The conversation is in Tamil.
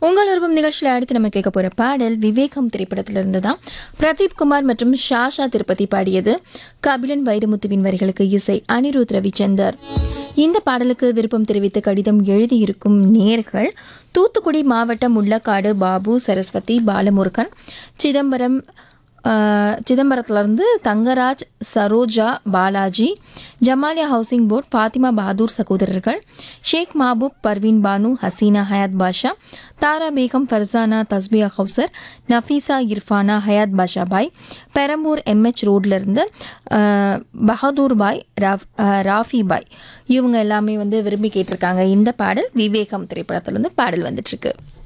உங்கள் விருப்பம் நிகழ்ச்சியில் அடுத்து நம்ம கேட்க போகிற பாடல் விவேகம் திரைப்படத்திலிருந்து தான் பிரதீப் குமார் மற்றும் ஷாஷா திருப்பதி பாடியது கபிலன் வைரமுத்துவின் வரிகளுக்கு இசை அனிருத் ரவிச்சந்தர் இந்த பாடலுக்கு விருப்பம் தெரிவித்து கடிதம் எழுதியிருக்கும் நேர்கள் தூத்துக்குடி மாவட்டம் முள்ளக்காடு பாபு சரஸ்வதி பாலமுருகன் சிதம்பரம் ஆஹ், சிதம்பரத்துலேருந்து தங்கராஜ் சரோஜா பாலாஜி ஜமாலியா ஹவுசிங் போர்ட் ஃபாத்திமா பஹதூர் சகோதரர்கள் ஷேக் மாபூப் பர்வீன் பானு ஹசீனா ஹயாத் பாஷா தாரா பேகம் ஃபர்சானா தஸ்பியா ஹவுசர் நஃபீசா இர்ஃபானா ஹயாத் பாஷா பாய் பெரம்பூர் எம்ஹெச் ரோட்லேருந்து பஹதூர் பாய் ராஃப் ஆஹ், ராஃபி பாய் இவங்க எல்லாமே வந்து விரும்பி கேட்டிருக்காங்க இந்த பாடல் விவேகம் திரைப்படத்துலேருந்து பாடல் வந்துட்டுருக்கு